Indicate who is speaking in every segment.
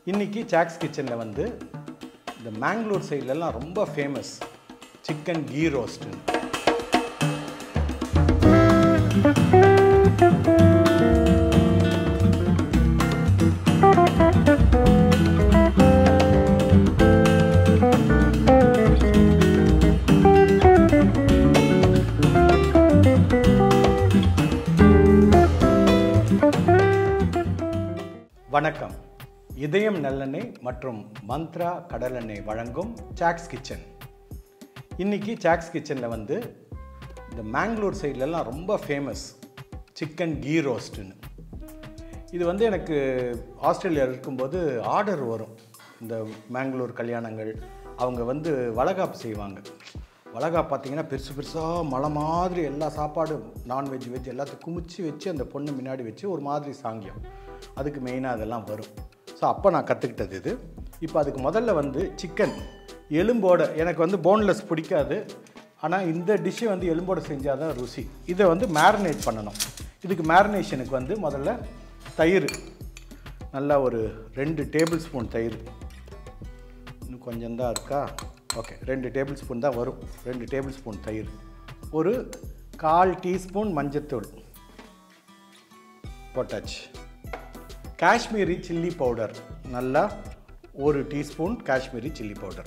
Speaker 1: இன்னைக்கு சாக்ஸ் கிச்சனில் வந்து இந்த மேங்களூர் சைட்லலாம் ரொம்ப ஃபேமஸ் சிக்கன் கீ ரோஸ்ட்டுன்னு வணக்கம் இதயம் நல்லெண்ணெய் மற்றும் மந்த்ரா கடலெண்ணெய் வழங்கும் சாக்ஸ் கிச்சன் இன்னைக்கு சாக்ஸ் கிச்சனில் வந்து இந்த மேங்களூர் சைட்லலாம் ரொம்ப ஃபேமஸ் சிக்கன் கீ ரோஸ்ட்டுன்னு இது வந்து எனக்கு ஆஸ்திரேலியாவில் இருக்கும்போது ஆர்டர் வரும் இந்த மேங்களூர் கல்யாணங்கள் அவங்க வந்து வளகாப்பு செய்வாங்க வளகாப்பு பார்த்தீங்கன்னா பெருசு பெருசாக மலை மாதிரி எல்லா சாப்பாடும் நான்வெஜ் வெஜ் எல்லாத்தையும் குமிச்சு வச்சு அந்த பொண்ணு முன்னாடி வச்சு ஒரு மாதிரி சாங்கியம் அதுக்கு மெயினாக அதெல்லாம் வரும் ஸோ அப்போ நான் கற்றுக்கிட்டது இது இப்போ அதுக்கு முதல்ல வந்து சிக்கன் எலும்போட எனக்கு வந்து போன்லெஸ் பிடிக்காது ஆனால் இந்த டிஷ்ஷை வந்து எலும்போட செஞ்சால் தான் ருசி இதை வந்து மேரினேட் பண்ணணும் இதுக்கு மேரினேஷனுக்கு வந்து முதல்ல தயிர் நல்லா ஒரு ரெண்டு டேபிள் ஸ்பூன் தயிர் இன்னும் கொஞ்சம் தான் இருக்கா ஓகே ரெண்டு டேபிள் ஸ்பூன் தான் வரும் ரெண்டு டேபிள் ஸ்பூன் தயிர் ஒரு கால் டீஸ்பூன் மஞ்சத்தூள் போட்டாச்சு காஷ்மீரி சில்லி பவுடர் நல்லா ஒரு டீஸ்பூன் காஷ்மீரி சில்லி பவுடர்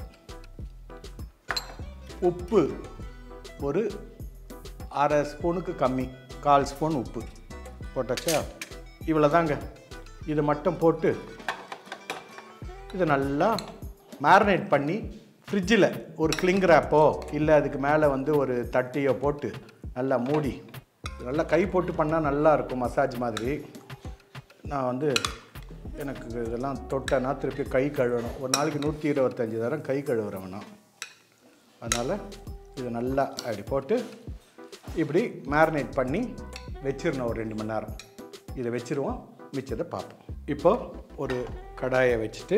Speaker 1: உப்பு ஒரு அரை ஸ்பூனுக்கு கம்மி கால் ஸ்பூன் உப்பு போட்டாச்சா இவ்வளோ தாங்க இது மட்டும் போட்டு இதை நல்லா மேரினேட் பண்ணி ஃப்ரிட்ஜில் ஒரு கிளிங் ரேப்போ இல்லை அதுக்கு மேலே வந்து ஒரு தட்டியோ போட்டு நல்லா மூடி நல்லா கை போட்டு பண்ணால் நல்லா இருக்கும் மசாஜ் மாதிரி நான் வந்து எனக்கு இதெல்லாம் தொட்டேன்னா திருப்பி கை கழுவணும் ஒரு நாளைக்கு நூற்றி இருபத்தஞ்சி தரம் கை கழுவுறவனா அதனால் இது நல்லா அப்படி போட்டு இப்படி மேரினேட் பண்ணி வச்சிடணும் ஒரு ரெண்டு மணி நேரம் இதை வச்சுருவோம் மிச்சத்தை பார்ப்போம் இப்போ ஒரு கடாயை வச்சுட்டு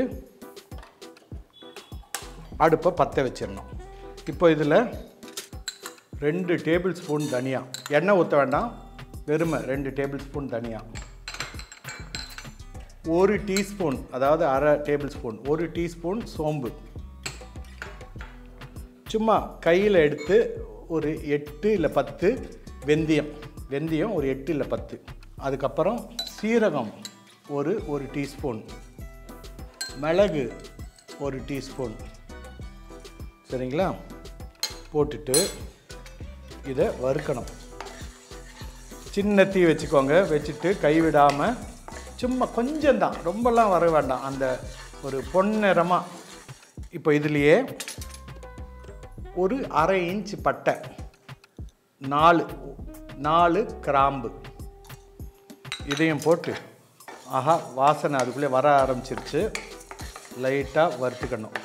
Speaker 1: அடுப்பை பற்ற வச்சிடணும் இப்போ இதில் ரெண்டு டேபிள் ஸ்பூன் தனியா எண்ணெய் ஊற்ற வேண்டாம் வெறுமை ரெண்டு டேபிள் ஸ்பூன் தனியா ஒரு டீஸ்பூன் அதாவது அரை டேபிள் ஸ்பூன் ஒரு டீஸ்பூன் சோம்பு சும்மா கையில் எடுத்து ஒரு எட்டு இல்லை பத்து வெந்தயம் வெந்தயம் ஒரு எட்டு இல்லை பத்து அதுக்கப்புறம் சீரகம் ஒரு ஒரு டீஸ்பூன் மிளகு ஒரு டீஸ்பூன் சரிங்களா போட்டுட்டு இதை வறுக்கணும் சின்ன தீ வச்சுக்கோங்க வச்சுட்டு கைவிடாமல் சும்மா கொஞ்சம் தான் ரொம்பலாம் வர வேண்டாம் அந்த ஒரு பொன்னிறமாக இப்போ இதுலேயே ஒரு அரை இன்ச் பட்டை நாலு நாலு கிராம்பு இதையும் போட்டு ஆஹா வாசனை அதுக்குள்ளே வர ஆரம்பிச்சிருச்சு லைட்டாக வறுத்துக்கணும்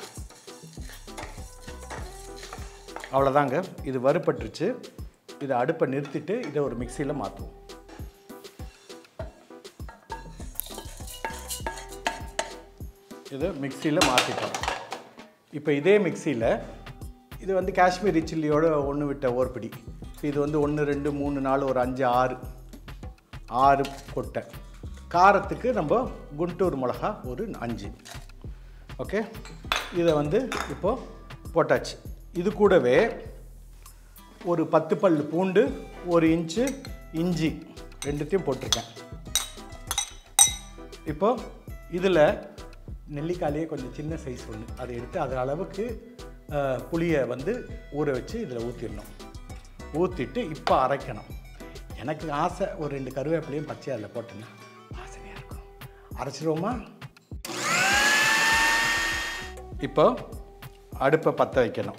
Speaker 1: அவ்வளோதாங்க இது வறுபட்டுருச்சு இதை அடுப்பை நிறுத்திட்டு இதை ஒரு மிக்சியில் மாற்றுவோம் இதை மிக்சியில் மாற்றிட்டோம் இப்போ இதே மிக்சியில் இது வந்து காஷ்மீரி சில்லியோட ஒன்று விட்ட ஓர்பிடி ஸோ இது வந்து ஒன்று ரெண்டு மூணு நாலு ஒரு அஞ்சு ஆறு ஆறு கொட்டை காரத்துக்கு நம்ம குண்டூர் மிளகா ஒரு அஞ்சு ஓகே இதை வந்து இப்போது போட்டாச்சு இது கூடவே ஒரு பத்து பல் பூண்டு ஒரு இன்ச்சு இஞ்சி ரெண்டுத்தையும் போட்டிருக்கேன் இப்போ இதில் நெல்லிக்காயிலே கொஞ்சம் சின்ன சைஸ் ஒன்று அதை எடுத்து அது அளவுக்கு அஹ், புளியை வந்து ஊற வச்சு இதில் ஊற்றிடணும் ஊற்றிட்டு இப்போ அரைக்கணும் எனக்கு ஆசை ஒரு ரெண்டு கருவேப்பிலையும் பச்சை அதில் போட்டேன்னா வாசனையாக இருக்கும் அரைச்சிருவோமா இப்போ அடுப்பை பற்ற வைக்கணும்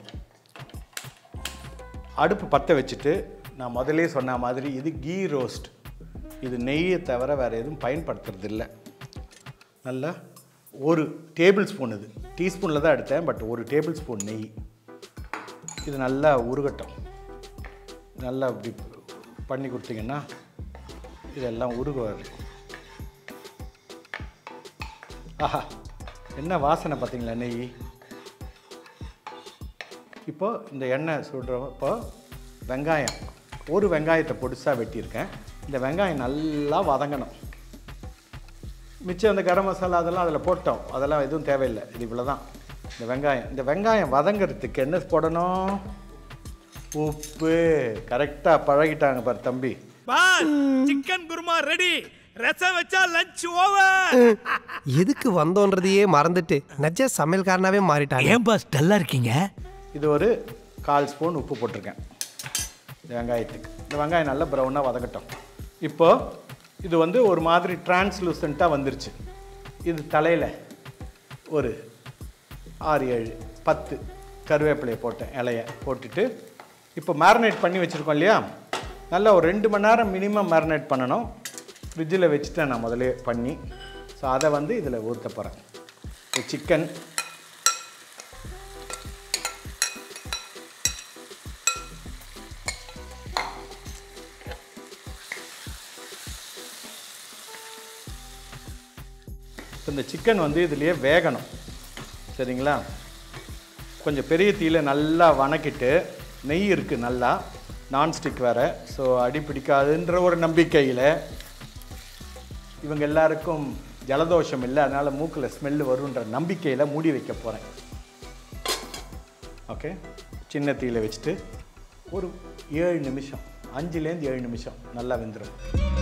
Speaker 1: அடுப்பு பற்ற வச்சுட்டு நான் முதலே சொன்ன மாதிரி இது கீ ரோஸ்ட் இது நெய்யை தவிர வேறு எதுவும் பயன்படுத்துறது இல்லை நல்லா ஒரு டேபிள் ஸ்பூன் இது டீஸ்பூனில் தான் எடுத்தேன் பட் ஒரு டேபிள் ஸ்பூன் நெய் இது நல்லா உருகட்டும் நல்லா இப்படி பண்ணி கொடுத்தீங்கன்னா இதெல்லாம் உருக வரும் ஆஹா என்ன வாசனை பார்த்தீங்களா நெய் இப்போ இந்த எண்ணெய் சுடுறப்போ வெங்காயம் ஒரு வெங்காயத்தை பொடிசாக வெட்டியிருக்கேன் இந்த வெங்காயம் நல்லா வதங்கணும் மிச்சம் அந்த கரம் மசாலா அதெல்லாம் அதில் போட்டோம் அதெல்லாம் எதுவும் தேவையில்லை இது இவ்வளோ தான் இந்த வெங்காயம் இந்த வெங்காயம் வதங்கிறதுக்கு என்ன போடணும் உப்பு கரெக்டாக பழகிட்டாங்க பாரு தம்பி
Speaker 2: boss chicken kurma ready rasam வச்சா லஞ்ச் ஓவர்
Speaker 3: எதுக்கு வந்தோன்றதையே மறந்துட்டு நஜ சமையல்காரனாவே மாறிட்டாங்க
Speaker 2: ஏன் பாஸ் டல்லா இருக்கீங்க
Speaker 1: இது ஒரு கால் ஸ்பூன் உப்பு போட்டிருக்கேன் இந்த வெங்காயத்துக்கு இந்த வெங்காயம் நல்லா ப்ரௌனாக வதக்கட்டும் இப்போ இது வந்து ஒரு மாதிரி டிரான்ஸ்லூசண்ட்டாக வந்துருச்சு இது தலையில் ஒரு ஆறு ஏழு பத்து கருவேப்பிலையை போட்டேன் இலையை போட்டுட்டு இப்போ மேரினேட் பண்ணி வச்சுருக்கோம் இல்லையா நல்லா ஒரு ரெண்டு மணி நேரம் மினிமம் மேரினேட் பண்ணணும் ஃப்ரிட்ஜில் வச்சுட்டேன் நான் முதலே பண்ணி ஸோ அதை வந்து இதில் ஊற்ற போகிறேன் சிக்கன் இப்போ இந்த சிக்கன் வந்து இதுலேயே வேகணும் சரிங்களா கொஞ்சம் பெரிய தீயில நல்லா வணக்கிட்டு நெய் இருக்குது நல்லா நான்ஸ்டிக் வேறு ஸோ அடி பிடிக்காதுன்ற ஒரு நம்பிக்கையில் இவங்க எல்லாருக்கும் ஜலதோஷம் இல்லை அதனால் மூக்கில் ஸ்மெல்லு வருன்ற நம்பிக்கையில் மூடி வைக்க போகிறேன் ஓகே சின்ன தீயில வச்சுட்டு ஒரு ஏழு நிமிஷம் அஞ்சுலேருந்து ஏழு நிமிஷம் நல்லா வெந்துடும்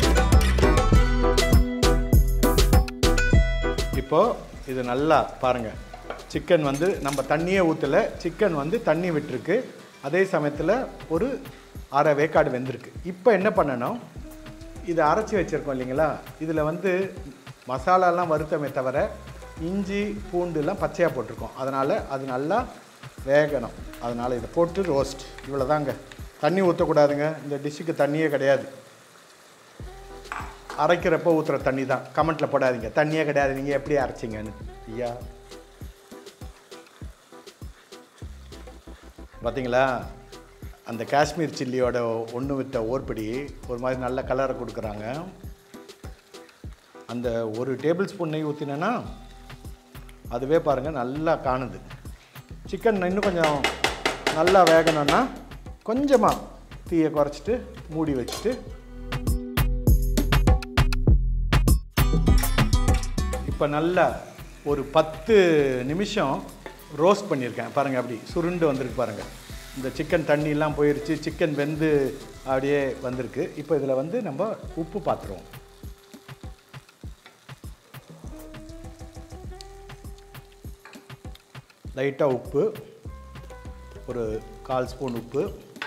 Speaker 1: இப்போது இது நல்லா பாருங்கள் சிக்கன் வந்து நம்ம தண்ணியே ஊற்றலை சிக்கன் வந்து தண்ணி விட்டுருக்கு அதே சமயத்தில் ஒரு அரை வேக்காடு வெந்திருக்கு இப்போ என்ன பண்ணணும் இதை அரைச்சி வச்சுருக்கோம் இல்லைங்களா இதில் வந்து மசாலாலாம் வறுத்தமே தவிர இஞ்சி பூண்டுலாம் பச்சையாக போட்டிருக்கோம் அதனால் அது நல்லா வேகணும் அதனால் இதை போட்டு ரோஸ்ட் இவ்வளோதாங்க தண்ணி ஊற்றக்கூடாதுங்க இந்த டிஷ்ஷுக்கு தண்ணியே கிடையாது அரைக்கிறப்போ ஊற்றுற தண்ணி தான் கமெண்ட்டில் போடாதீங்க தண்ணியே கிடையாது நீங்கள் எப்படி அரைச்சிங்கன்னு ஐயா பார்த்தீங்களா அந்த காஷ்மீர் சில்லியோட ஒன்று விட்ட ஓர்படி ஒரு மாதிரி நல்ல கலரை கொடுக்குறாங்க அந்த ஒரு டேபிள் ஸ்பூன் நெய் ஊற்றினேன்னா அதுவே பாருங்கள் நல்லா காணுது சிக்கன் இன்னும் கொஞ்சம் நல்லா வேகணும்னா கொஞ்சமாக தீயை குறைச்சிட்டு மூடி வச்சுட்டு இப்போ நல்லா ஒரு பத்து நிமிஷம் ரோஸ்ட் பண்ணியிருக்கேன் பாருங்கள் அப்படி சுருண்டு வந்திருக்கு பாருங்கள் இந்த சிக்கன் தண்ணியெல்லாம் போயிருச்சு சிக்கன் வெந்து அப்படியே வந்திருக்கு இப்போ இதில் வந்து நம்ம உப்பு பார்த்துருவோம் லைட்டாக உப்பு ஒரு கால் ஸ்பூன் உப்பு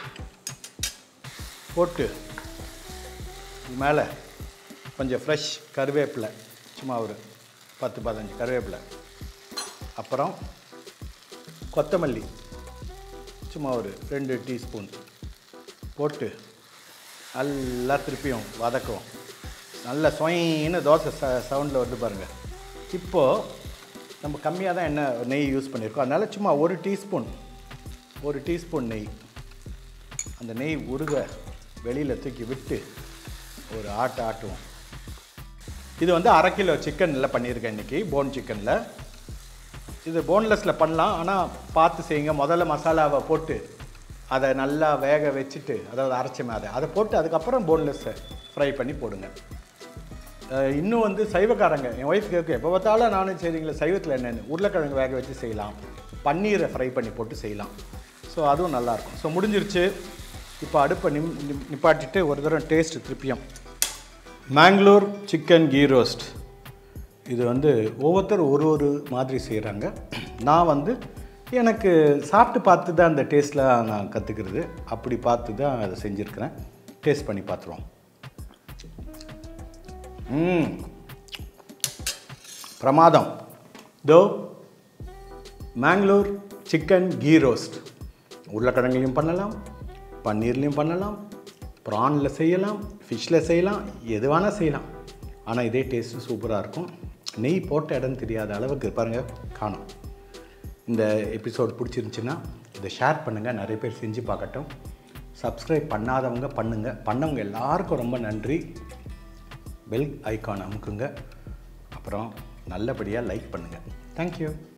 Speaker 1: போட்டு இது மேலே கொஞ்சம் ஃப்ரெஷ் கருவேப்பிலை சும்மா ஒரு பத்து பதினஞ்சு கருவேப்பிலை அப்புறம் கொத்தமல்லி சும்மா ஒரு ரெண்டு டீஸ்பூன் போட்டு நல்லா திருப்பியும் வதக்குவோம் நல்ல சொயின்னு தோசை ச சவுண்டில் வருது பாருங்கள் இப்போது நம்ம கம்மியாக தான் எண்ணெய் நெய் யூஸ் பண்ணியிருக்கோம் அதனால் சும்மா ஒரு டீஸ்பூன் ஒரு டீஸ்பூன் நெய் அந்த நெய் உருக வெளியில் தூக்கி விட்டு ஒரு ஆட்டு ஆட்டுவோம் இது வந்து அரை கிலோ சிக்கனில் பண்ணியிருக்கேன் இன்றைக்கி போன் சிக்கனில் இது போன்லெஸ்ஸில் பண்ணலாம் ஆனால் பார்த்து செய்யுங்க முதல்ல மசாலாவை போட்டு அதை நல்லா வேக வச்சுட்டு அதாவது அரைச்ச அதை அதை போட்டு அதுக்கப்புறம் போன்லெஸ்ஸை ஃப்ரை பண்ணி போடுங்க அஹ் இன்னும் வந்து சைவக்காரங்க என் ஒய்ஃப் கேட்க எப்போ பார்த்தாலும் நானும் சரிங்களா சைவத்தில் என்னென்னு உருளைக்கிழங்கு வேக வச்சு செய்யலாம் பன்னீரை ஃப்ரை பண்ணி போட்டு செய்யலாம் ஸோ அதுவும் நல்லாயிருக்கும் ஸோ முடிஞ்சிருச்சு இப்போ அடுப்பை நிம் நிம்- நிப்பாட்டிட்டு ஒரு தடவை டேஸ்ட் திருப்பியும் மேங்களூர் சிக்கன் கீ ரோஸ்ட் இது வந்து ஒவ்வொருத்தர் ஒரு ஒரு மாதிரி செய்கிறாங்க நான் வந்து எனக்கு சாப்பிட்டு பார்த்து தான் அந்த டேஸ்ட்டில் நான் கற்றுக்கிறது அப்படி பார்த்து தான் அதை செஞ்சுருக்கிறேன் டேஸ்ட் பண்ணி பார்த்துருவோம் ம் பிரமாதம் தோ மேங்களூர் சிக்கன் கீ ரோஸ்ட் உருளைக்கிழங்குலையும் பண்ணலாம் பன்னீர்லேயும் பண்ணலாம் ப்ரானில் செய்யலாம் ஃபிஷ்ஷில் செய்யலாம் எது வேணால் செய்யலாம் ஆனால் இதே டேஸ்ட்டு சூப்பராக இருக்கும் நெய் போட்ட இடம் தெரியாத அளவுக்கு பாருங்கள் காணும் இந்த எபிசோட் பிடிச்சிருந்துச்சின்னா இதை ஷேர் பண்ணுங்கள் நிறைய பேர் செஞ்சு பார்க்கட்டும் சப்ஸ்கிரைப் பண்ணாதவங்க பண்ணுங்கள் பண்ணவங்க எல்லாருக்கும் ரொம்ப நன்றி பெல் ஐகான் அமுக்குங்க அப்புறம் நல்லபடியாக லைக் பண்ணுங்கள் தேங்க்யூ